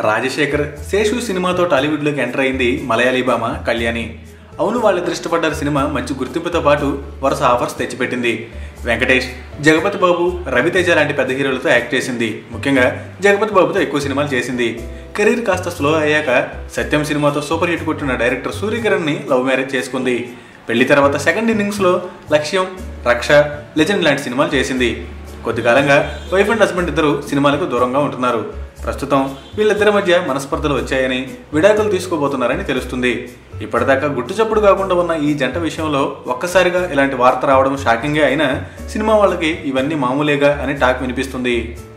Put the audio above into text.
రాజశేఖర్ శేషు సినిమాతో టాలీవుడ్లోకి ఎంటర్ అయింది మలయాళీ భామ కళ్యాణి అవును వాళ్ళిద్దరు ఇష్టపడ్డారు సినిమా మంచి గుర్తింపుతో పాటు వరుస ఆఫర్స్ తెచ్చిపెట్టింది వెంకటేష్ జగపతి బాబు రవితేజ లాంటి పెద్ద హీరోలతో యాక్ట్ చేసింది ముఖ్యంగా జగపతి బాబుతో ఎక్కువ సినిమాలు చేసింది కెరీర్ కాస్త స్లో అయ్యాక సత్యం సినిమాతో సూపర్ హిట్ కొట్టిన డైరెక్టర్ సూర్యకిరణ్ని లవ్ మ్యారేజ్ చేసుకుంది పెళ్లి తర్వాత సెకండ్ ఇన్నింగ్స్లో లక్ష్యం రక్ష లెజెండ్ లాంటి సినిమాలు చేసింది కొద్ది కాలంగా వైఫ్ అండ్ హస్బెండ్ ఇద్దరు సినిమాలకు దూరంగా ఉంటున్నారు ప్రస్తుతం వీళ్ళిద్దరి మధ్య మనస్పర్ధలు వచ్చాయని విడాకులు తీసుకోబోతున్నారని తెలుస్తుంది ఇప్పటిదాకా గుట్టు చప్పుడు కాకుండా ఉన్న ఈ జంట విషయంలో ఒక్కసారిగా ఇలాంటి వార్త రావడం షాకింగే అయినా సినిమా వాళ్ళకి ఇవన్నీ మామూలేగా అని టాక్ వినిపిస్తుంది